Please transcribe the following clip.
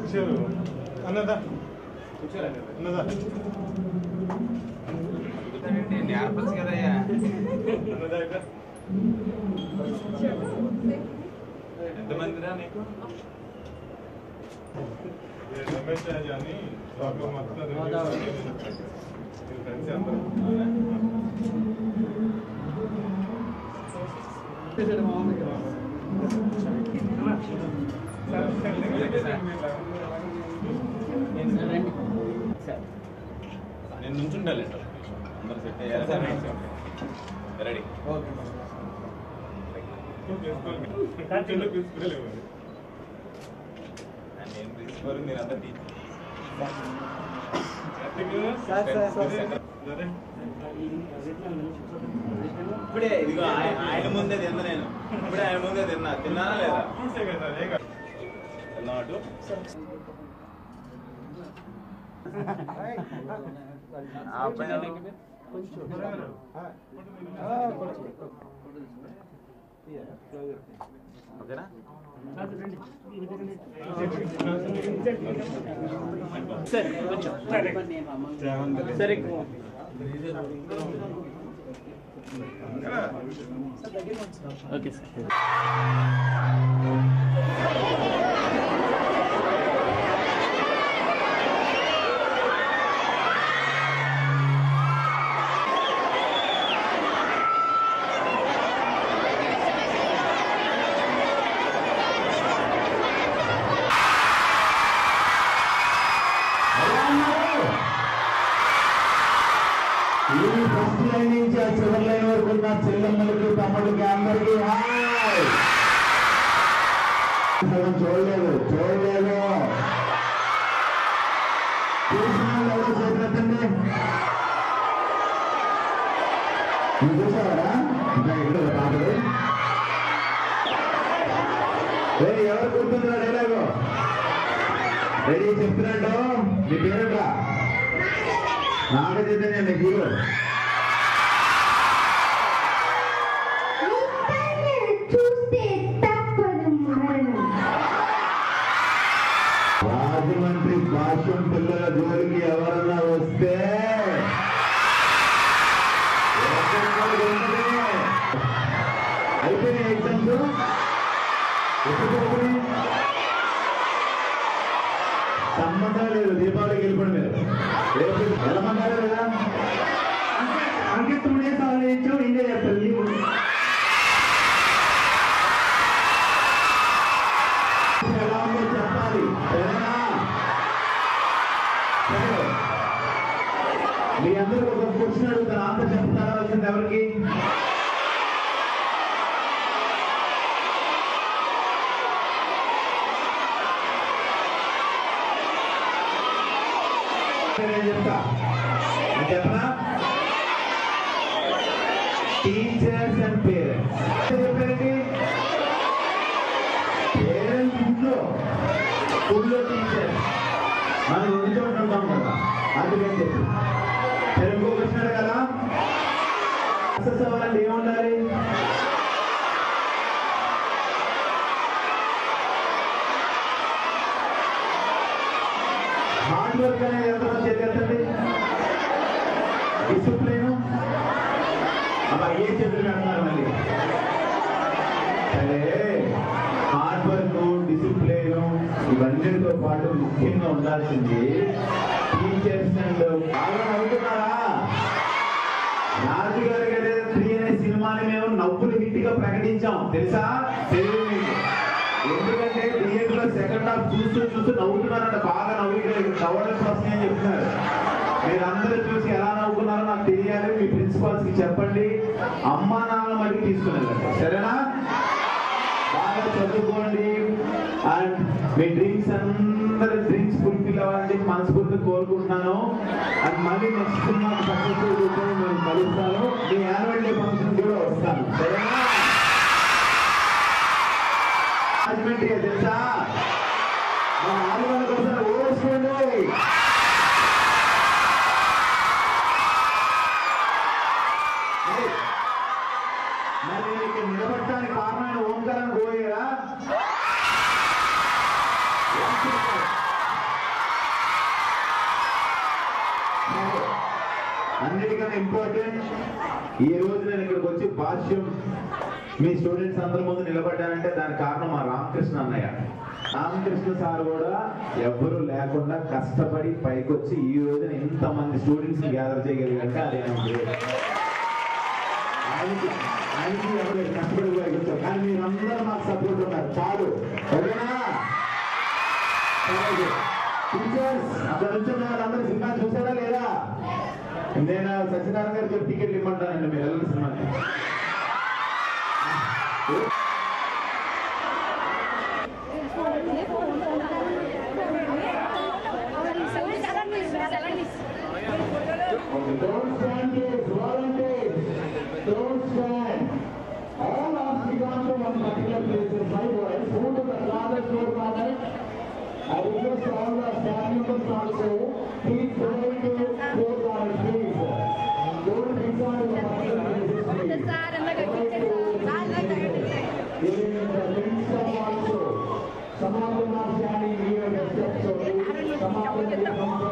కూర్చోరు అన్నదా అన్నదా నేర్పచ్చు కదయ్యా అన్నదా ఇక్కడ ఎంతమందిరా నీకు ఏ రమేష్ రాజు అని షాప్లో మొత్తం ఫ్రెండ్స్ అందరూ నేను నుంచుండాలి అందరు సెట్ అయ్యారు రెడీ ప్రిన్సిపల్ ప్రిన్సిపల్ నేను ప్రిన్సిపల్ మీరంతా టీచర్ ఇప్పుడే ఇదిగో ఆయన ఆయన ముందే తిన్నా నేను ఇప్పుడే ఆయన ముందే తిన్నా తిన్నానా లేదా వెళ్దాం అటు ఆ అబ్బాయి ఎవరు? ఓకేనా ఈ ఫస్ట్ లైన్ నుంచి ఆ చివరి లైన్ వరకు ఉన్న చెల్లెమ్మలకి తమ్ముళ్ళకి అందరికీ హాయ్ సగం చూడలేదు చూడలేదు చూసిన వాళ్ళు ఎవరో చేతులెత్తండి నువ్వు చూసావరా ఇంకా ఇక్కడ పాటలు ఏ ఎవరు గుర్తుందిరా డైలాగు రెడీ చెప్తున్నాడు నీ పేరురా నాగ చైతన్య హీరో చూస్తే తప్పదు మరణం రాజమండ్రి భాష్యం పిల్లల జోలికి ఎవరన్నా వస్తే అయిపోయినాయి ఎగ్జామ్స్ ఎప్పుడు అయిపోయినాయి? సంబంధం లేదు దీపావళికి వెళ్ళిపోండి మీరు రేపు వెళ్ళమన్నారా లేదా అంకే తుడే సార్లు ఇచ్చావు ఇంకే చెప్తారు లీవ్ ఎలా ఉందో చెప్పాలి సరేనా సరే. మీ అందరూ ఒక క్వశ్చన్ అడుగుతారు ఆన్సర్ చెప్తారా వచ్చింది ఎవరికి నేను చెప్తా నేను చెప్పనా టీచర్స్ అండ్ పేరెంట్స్ చెప్పారండి పేరెంట్స్ ఇంట్లో స్కూల్లో టీచర్ మనం రెండు చోట్ల ఉంటాం కదా అందుకని చెప్పి తెలుగు వచ్చినాడు కదా సక్సెస్ అవ్వాలంటే ఏముండాలి హార్డ్ వర్క్ అనేది ఎంతమంది చేసేస్తుంది డిసిప్లిన్ అబ్బా ఏం చెప్తున్నారు అంటున్నారు మళ్ళీ సరే హార్డ్ వర్క్ డిసిప్లిన్ ఇవన్నిటితో పాటు ముఖ్యంగా ఉండాల్సింది టీచర్స్ అండ్ బాగా నవ్వుతున్నారా రాజు గారి గారి త్రీ అనే సినిమాని మేము నవ్వులు హిట్ గా ప్రకటించాం తెలుసా తెలియదు మీకు ఎందుకంటే థియేటర్ లో సెకండ్ హాఫ్ చూస్తూ చూస్తూ నవ్వుతున్నారంట బాగా నవ్వి నవ్వడం కోసం అని చెప్తున్నారు మీరు అందరూ చూసి ఎలా నవ్వుకున్నారో నాకు తెలియాలి మీ ప్రిన్సిపాల్స్ కి చెప్పండి అమ్మా నాన్న మటుకు తీసుకుని సరేనా బాగా చదువుకోండి అండ్ మీ డ్రీమ్స్ అందరి డ్రీమ్స్ ఫుల్ఫిల్ అవ్వాలని చెప్పి మనస్ఫూర్తిగా కోరుకుంటున్నాను అండ్ మళ్ళీ నెక్స్ట్ సినిమా సక్సెస్ఫుల్ కూర్చొని నేను కలుస్తాను మీ యాన్యువల్ డే ఫంక్షన్ కూడా వస్తాను సరేనా రాజమండ్రి తెలుసా మా ఆదివాళ్ళ కోసం ఓసుకోండి మరి నేను ఇక్కడ నిలబడటానికి కారణమైన ఓంకారం గోయరా ఇంపార్టెంట్ ఈ రోజు నేను ఇక్కడికి వచ్చి భాష్యం మీ స్టూడెంట్స్ అందరి ముందు నిలబడ్డానంటే దానికి కారణం మా రామకృష్ణ అన్నయ్య రామకృష్ణ సార్ కూడా ఎవ్వరూ లేకుండా కష్టపడి పైకి వచ్చి ఈ రోజున ఇంతమంది స్టూడెంట్స్ గ్యాదర్ చేయగలిగారంటే అది ఆయన గ్రేట్ ఆయనకి ఆయనకి ఎవరు కష్టపడి పైకి వచ్చారు కానీ మీరందరూ మాకు సపోర్ట్ ఉన్నారు చాలు ఓకేనా టీచర్స్ అక్కడ నుంచి ఉన్న వాళ్ళందరూ సినిమా చూసారా లేదా నేను సత్యనారాయణ గారికి చెప్పి టికెట్లు ఇమ్మంటానండి మీరు వెళ్ళండి సినిమాకి Don't stand here, volunteers. Don't stand. All of you gone to one particular place, my boys, who to the largest floor corner. I request all the staff members also, please go into floor corner, please. Don't miss out the particular places, please. Even in the midst of also, some of them are standing here, the steps only, some of them will come